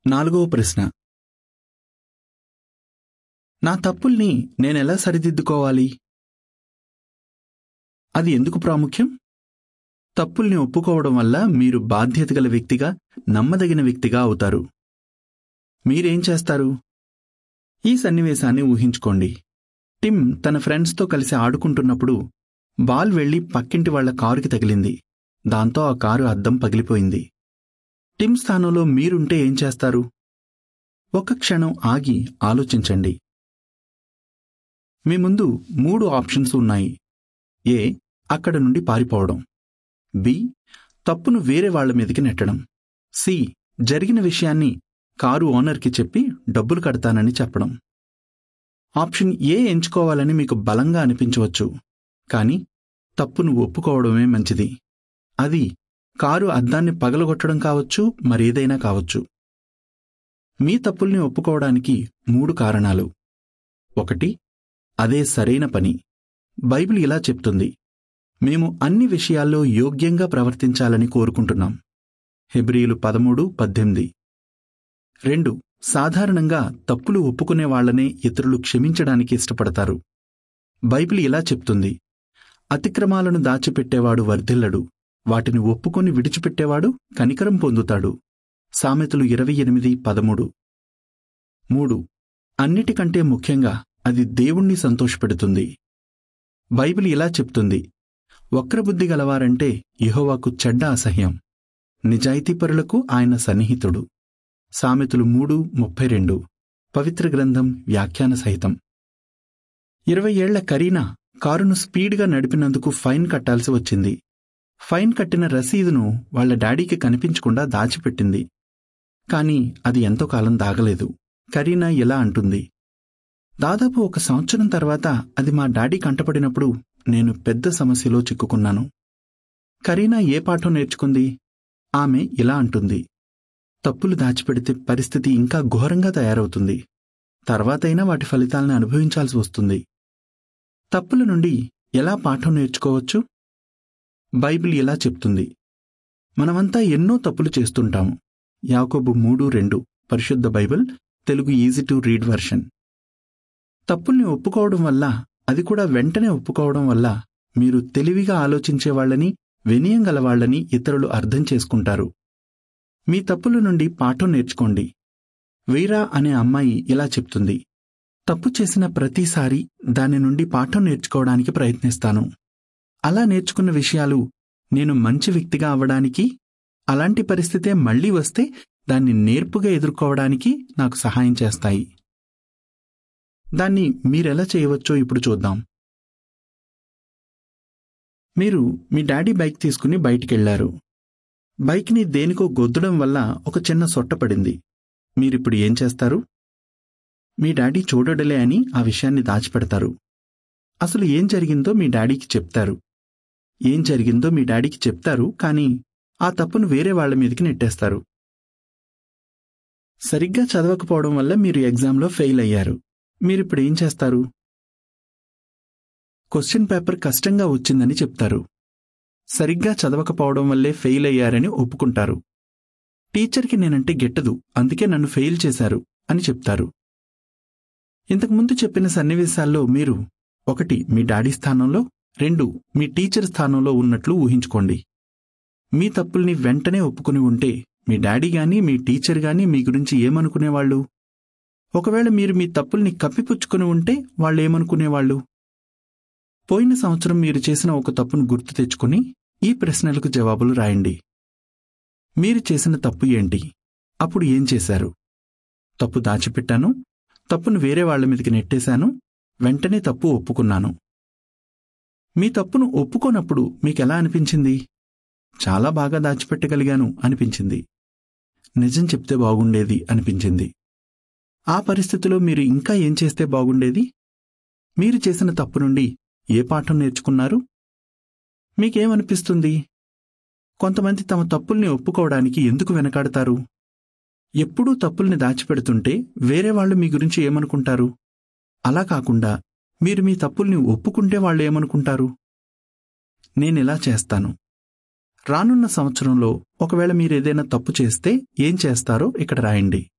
నాలుగవ ప్రశ్న నా తప్పుల్ని నేనెలా సరిదిద్దుకోవాలి అది ఎందుకు ప్రాముఖ్యం తప్పుల్ని ఒప్పుకోవడం వల్ల మీరు బాధ్యత గల వ్యక్తిగా నమ్మదగిన వ్యక్తిగా అవుతారు మీరేం చేస్తారు ఈ సన్నివేశాన్ని ఊహించుకోండి టిమ్ తన ఫ్రెండ్స్తో కలిసి ఆడుకుంటున్నప్పుడు బాల్ వెళ్లి పక్కింటి వాళ్ల కారుకి తగిలింది దాంతో ఆ కారు అద్దం పగిలిపోయింది టిమ్ స్థానంలో మీరుంటే ఏం చేస్తారు ఒక క్షణం ఆగి ఆలోచించండి మీ ముందు మూడు ఆప్షన్స్ ఉన్నాయి ఏ అక్కడ నుండి పారిపోవడం బి తప్పును వేరే వాళ్ల మీదకి నెట్టడం సి జరిగిన విషయాన్ని కారు ఓనర్కి చెప్పి డబ్బులు కడతానని చెప్పడం ఆప్షన్ ఏ ఎంచుకోవాలని మీకు బలంగా అనిపించవచ్చు కానీ తప్పును ఒప్పుకోవడమే మంచిది అది కారు అద్దాన్ని పగలగొట్టడం కావచ్చు మరేదైనా కావచ్చు మీ తప్పుల్ని ఒప్పుకోవడానికి మూడు కారణాలు ఒకటి అదే సరైన పని బైబిల్ ఇలా చెప్తుంది మేము అన్ని విషయాల్లో యోగ్యంగా ప్రవర్తించాలని కోరుకుంటున్నాం హెబ్రియులు పదమూడు పద్దెనిమిది రెండు సాధారణంగా తప్పులు ఒప్పుకునే వాళ్లనే ఇతరులు క్షమించడానికి ఇష్టపడతారు బైబిల్ ఇలా చెప్తుంది అతిక్రమాలను దాచిపెట్టేవాడు వర్ధిల్లడు వాటిని ఒప్పుకొని విడిచిపెట్టేవాడు కనికరం పొందుతాడు సామెతలు ఇరవై ఎనిమిది పదమూడు మూడు అన్నిటికంటే ముఖ్యంగా అది దేవుణ్ణి సంతోషపెడుతుంది బైబిల్ ఇలా చెప్తుంది వక్రబుద్ధి గలవారంటే యెహోవాకు చెడ్డ అసహ్యం నిజాయితీపరులకు ఆయన సన్నిహితుడు సామెతలు మూడు ముప్పై రెండు పవిత్ర గ్రంథం వ్యాఖ్యాన సహితం ఇరవై ఏళ్ల కరీనా కారును స్పీడ్గా నడిపినందుకు ఫైన్ కట్టాల్సి వచ్చింది ఫైన్ కట్టిన రసీదును వాళ్ల డాడీకి కనిపించకుండా దాచిపెట్టింది కాని అది ఎంతో కాలం దాగలేదు కరీనా ఇలా అంటుంది దాదాపు ఒక సంవత్సరం తర్వాత అది మా డాడీ కంటపడినప్పుడు నేను పెద్ద సమస్యలో చిక్కుకున్నాను కరీనా ఏ పాఠం నేర్చుకుంది ఆమె ఇలా అంటుంది తప్పులు దాచిపెడితే పరిస్థితి ఇంకా ఘోరంగా తయారవుతుంది తర్వాతైనా వాటి ఫలితాలను అనుభవించాల్సి వస్తుంది తప్పుల నుండి ఎలా పాఠం నేర్చుకోవచ్చు బైబిల్ ఇలా చెప్తుంది మనమంతా ఎన్నో తప్పులు చేస్తుంటాము యాకోబు మూడు రెండు పరిశుద్ధ Bible Telugu easy to read version తప్పుల్ని ఒప్పుకోవడం వల్ల అది కూడా వెంటనే ఒప్పుకోవడం వల్ల మీరు తెలివిగా ఆలోచించే వాళ్ళని వినయం గలవాళ్లని ఇతరులు అర్థం చేసుకుంటారు మీ తప్పుల నుండి పాఠం నేర్చుకోండి వీరా అనే అమ్మాయి ఇలా చెప్తుంది తప్పు చేసిన ప్రతిసారి దాని నుండి పాఠం నేర్చుకోవడానికి ప్రయత్నిస్తాను అలా నేర్చుకున్న విషయాలు నేను మంచి వ్యక్తిగా అవ్వడానికి అలాంటి పరిస్థితే మళ్లీ వస్తే దాన్ని నేర్పుగా ఎదుర్కోవడానికి నాకు సహాయం చేస్తాయి దాన్ని మీరెలా చేయవచ్చో ఇప్పుడు చూద్దాం మీరు మీ డాడీ బైక్ తీసుకుని బయటికెళ్లారు బైక్ని దేనికో గొద్దడం వల్ల ఒక చిన్న సొట్ట పడింది మీరిప్పుడు ఏం చేస్తారు మీ డాడీ చూడడలే అని ఆ విషయాన్ని దాచిపెడతారు అసలు ఏం జరిగిందో మీ డాడీకి చెప్తారు ఏం జరిగిందో మీ డాడీకి చెప్తారు కానీ ఆ తప్పును వేరే వాళ్ల మీదకి నెట్టేస్తారు సరిగ్గా చదవకపోవడం వల్ల మీరు ఎగ్జామ్లో ఫెయిల్ అయ్యారు మీరిప్పుడు ఏం చేస్తారు క్వశ్చన్ పేపర్ కష్టంగా వచ్చిందని చెప్తారు సరిగ్గా చదవకపోవడం వల్లే ఫెయిల్ అయ్యారని ఒప్పుకుంటారు టీచర్కి నేనంటే గిట్టదు అందుకే నన్ను ఫెయిల్ చేశారు అని చెప్తారు ఇంతకుముందు చెప్పిన సన్నివేశాల్లో మీరు ఒకటి మీ డాడీ స్థానంలో రెండు మీ టీచర్ స్థానంలో ఉన్నట్లు ఊహించుకోండి మీ తప్పుల్ని వెంటనే ఒప్పుకుని ఉంటే మీ డాడీ గాని మీ టీచర్ గాని మీ గురించి ఏమనుకునేవాళ్ళు ఒకవేళ మీరు మీ తప్పుల్ని కప్పిపుచ్చుకుని ఉంటే వాళ్ళేమనుకునేవాళ్ళు పోయిన సంవత్సరం మీరు చేసిన ఒక తప్పును గుర్తు తెచ్చుకుని ఈ ప్రశ్నలకు జవాబులు రాయండి మీరు చేసిన తప్పు ఏంటి అప్పుడు ఏం చేశారు తప్పు దాచిపెట్టాను తప్పును వేరే వాళ్ల మీదకి నెట్టేశాను వెంటనే తప్పు ఒప్పుకున్నాను మీ తప్పును ఒప్పుకోనప్పుడు మీకెలా అనిపించింది చాలా బాగా దాచిపెట్టగలిగాను అనిపించింది నిజం చెప్తే బాగుండేది అనిపించింది ఆ పరిస్థితిలో మీరు ఇంకా ఏం చేస్తే బాగుండేది మీరు చేసిన తప్పు నుండి ఏ పాఠం నేర్చుకున్నారు మీకేమనిపిస్తుంది కొంతమంది తమ తప్పుల్ని ఒప్పుకోవడానికి ఎందుకు వెనకాడతారు ఎప్పుడూ తప్పుల్ని దాచిపెడుతుంటే వేరే వాళ్ళు మీ గురించి ఏమనుకుంటారు అలా కాకుండా మీరు మీ తప్పుల్ని ఒప్పుకుంటే వాళ్ళు ఏమనుకుంటారు నేనిలా చేస్తాను రానున్న సంవత్సరంలో ఒకవేళ మీరేదైనా తప్పు చేస్తే ఏం చేస్తారో ఇక్కడ రాయండి